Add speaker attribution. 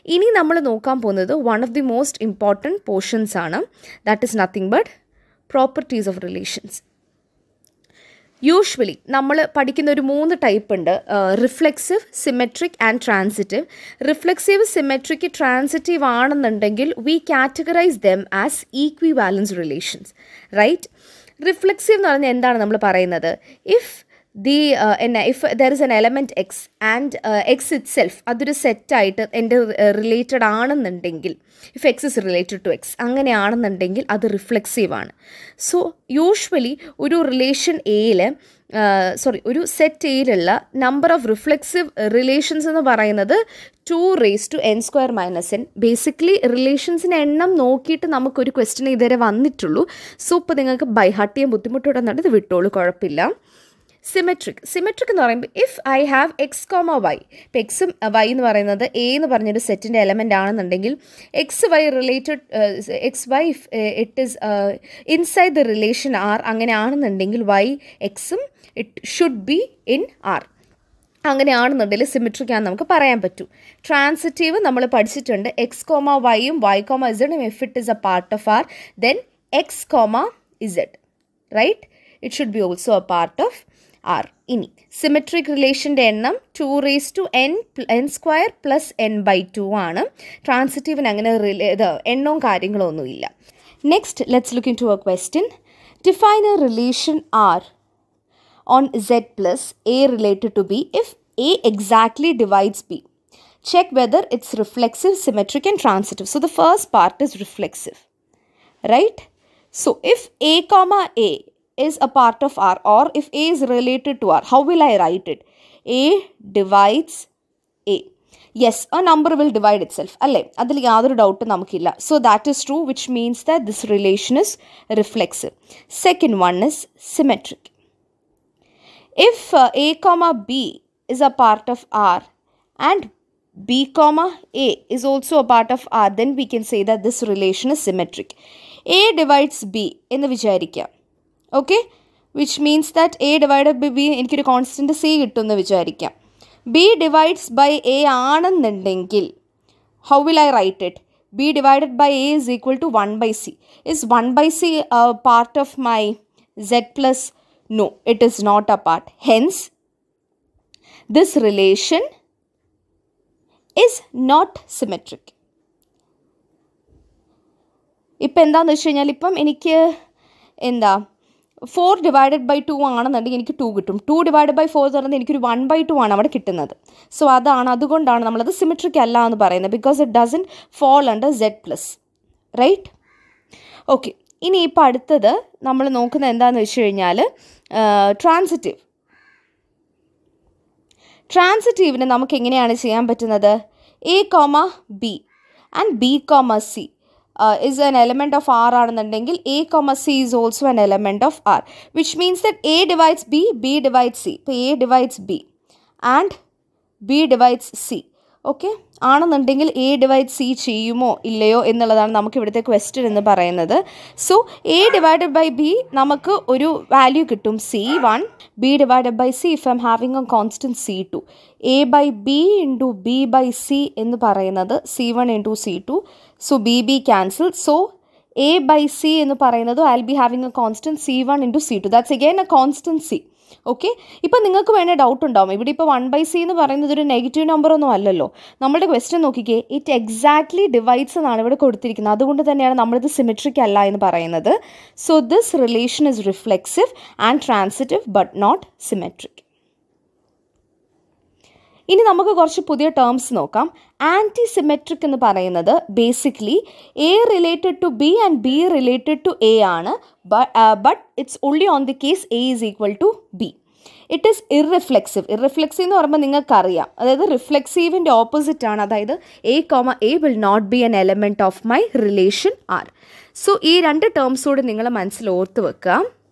Speaker 1: ഇനി നമ്മൾ നോക്കാൻ പോകുന്നത് one of the most important portions ആണ് that is nothing but properties of relations usually നമ്മൾ പഠിക്കുന്ന ഒരു മൂന്ന് ടൈപ്പ് ഉണ്ട് reflexive symmetric and transitive reflexive symmetric transitive ആണെന്നുണ്ടെങ്കിൽ we categorise them as equivalence relations right reflexive എന്ന് പറഞ്ഞാൽ എന്താണ് നമ്മൾ പറയുന്നത് ഇഫ് ദി എന്ന if there is an element x and x itself അതൊരു സെറ്റായിട്ട് എൻ്റെ റിലേറ്റഡ് ആണെന്നുണ്ടെങ്കിൽ if x is related to X അങ്ങനെയാണെന്നുണ്ടെങ്കിൽ അത് റിഫ്ലെക്സീവ് ആണ് സോ യൂഷ്വലി ഒരു റിലേഷൻ എയിൽ സോറി ഒരു സെറ്റ് എയിലുള്ള നമ്പർ ഓഫ് റിഫ്ലെക്സീവ് റിലേഷൻസ് എന്ന് പറയുന്നത് two raise to n square minus n basically റിലേഷൻസിൻ്റെ എണ്ണം നോക്കിയിട്ട് നമുക്കൊരു ക്വസ്റ്റ്യൻ ഇതുവരെ വന്നിട്ടുള്ളൂ സോ ഇപ്പോൾ നിങ്ങൾക്ക് ബൈ ഹാർട്ട് ചെയ്യാൻ ബുദ്ധിമുട്ടുണ്ടെന്നുണ്ട് ഇത് വിട്ടോളൂ കുഴപ്പമില്ല സിമെട്രിക് സിമെട്രിക് എന്ന് പറയുമ്പോൾ if I have x comma y ഇപ്പം എക്സും വൈ എന്ന് പറയുന്നത് എ എന്ന് പറഞ്ഞൊരു സെറ്റിൻ്റെ എലമെൻ്റ് ആണെന്നുണ്ടെങ്കിൽ x y related x y it is inside the relation R അങ്ങനെ ആണെന്നുണ്ടെങ്കിൽ വൈ എക്സും it should be in R അങ്ങനെയാണെന്നുണ്ടെങ്കിൽ സിമെട്രിക് ആണെന്ന് നമുക്ക് പറയാൻ പറ്റും ട്രാൻസിറ്റീവ് നമ്മൾ പഠിച്ചിട്ടുണ്ട് എക്സ് കോമ വൈയും വൈ കോമ ഇസഡും if it is a part of R then x comma z right it should be also a part of R ഇനി സിമെട്രിക് റിലേഷൻ്റെ എണ്ണം two raise to n n square plus N by two ആണ് ട്രാൻസിറ്റീവിന് അങ്ങനെ റിലേ ഇത് എണ്ണവും കാര്യങ്ങളോ ഒന്നുമില്ല next let's look into a question define a relation R on Z plus A related to B if A exactly divides B. Check whether it's reflexive, symmetric and transitive. So the first part is reflexive, right? So if A comma A is a part of R or if A is related to R, how will I write it? A divides A. Yes ആ number will divide itself അല്ലേ അതിൽ യാതൊരു ഡൗട്ടും നമുക്കില്ല so that is true which means that this relation is reflexive second one is symmetric if uh, a comma b is a part of r and b comma a is also a part of r then we can say that this relation is symmetric a divides b എന്ന് വിചാരിക്കാം okay which means that a divided by b എനിക്കൊരു constant c കിട്ടുമെന്ന് വിചാരിക്കാം b divides by a ആണെന്നുണ്ടെങ്കിൽ how will I write it b divided by a is equal to one by c is one by c part of my Z plus No, it is not a part. Hence, this relation is not symmetric. ഇപ്പം എന്താണെന്ന് വെച്ച് കഴിഞ്ഞാൽ ഇപ്പം എനിക്ക് എന്താ four divided by two ആണെന്നുണ്ടെങ്കിൽ എനിക്ക് to കിട്ടും ടു ഡിവൈഡ് ബൈ ഫോർ എന്ന് പറയുന്നത് എനിക്കൊരു വൺ ബൈ ടു ആണ് അവിടെ കിട്ടുന്നത് സോ അതാണ് അതുകൊണ്ടാണ് നമ്മളത് സിമെട്രിക് അല്ല എന്ന് പറയുന്നത് because it doesn't fall under Z plus right okay ഇനി ഇപ്പോൾ അടുത്തത് നമ്മൾ നോക്കുന്നത് എന്താണെന്ന് വെച്ച് കഴിഞ്ഞാൽ ട്രാൻസിറ്റീവ് ട്രാൻസിറ്റീവിന് നമുക്ക് എങ്ങനെയാണ് ചെയ്യാൻ പറ്റുന്നത് a comma b and b comma c is an element of R ആണെന്നുണ്ടെങ്കിൽ a comma c is also an element of R which means that a divides b b divides c ഇപ്പോൾ a divides b and b divides c okay ആണെന്നുണ്ടെങ്കിൽ a divide c ചെയ്യുമോ ഇല്ലയോ എന്നുള്ളതാണ് നമുക്ക് ഇവിടുത്തെ question എന്ന് പറയുന്നത് so a divided by b നമുക്ക് ഒരു വാല്യൂ കിട്ടും c one b divided by C if I'm having a constant c two a by b into b by c എന്ന് പറയുന്നത് c one into c two so b b cancel so a by c എന്ന് പറയുന്നത് I be having a constant c one into c two that's again a constant c okay ഇപ്പം നിങ്ങൾക്ക് വേണ്ട doubt ഉണ്ടാവും ഇവിടെ ഇപ്പോൾ വൺ ബൈ സി എന്ന് പറയുന്നത് ഒരു നെഗറ്റീവ് നമ്പർ ഒന്നും അല്ലല്ലോ നമ്മുടെ ക്വസ്റ്റ്യൻ നോക്കിക്കേ ഇറ്റ് എക്സാക്ട്ലി ഡിവൈഡ്സ് എന്നാണ് ഇവിടെ കൊടുത്തിരിക്കുന്നത് അതുകൊണ്ട് തന്നെയാണ് നമ്മളിത് സിമെട്രിക് അല്ല എന്ന് പറയുന്നത് so this relation is reflexive and transitive but not symmetric ഇനി നമുക്ക് കുറച്ച് പുതിയ ടേംസ് നോക്കാം ആൻറ്റി സിമെട്രിക് എന്ന് പറയുന്നത് basically a related to b and b related to a ആണ് but it's only on the case a is equal to b it is irreflexive irreflexive എന്ന് പറയുമ്പോൾ നിങ്ങൾക്കറിയാം അതായത് റിഫ്ലെക്സീവിൻ്റെ ഓപ്പോസിറ്റ് ആണ് അതായത് a comma a will not be an element of my relation R so ഈ രണ്ട് ടേംസോട് നിങ്ങൾ മനസ്സിൽ ഓർത്ത് വെക്കുക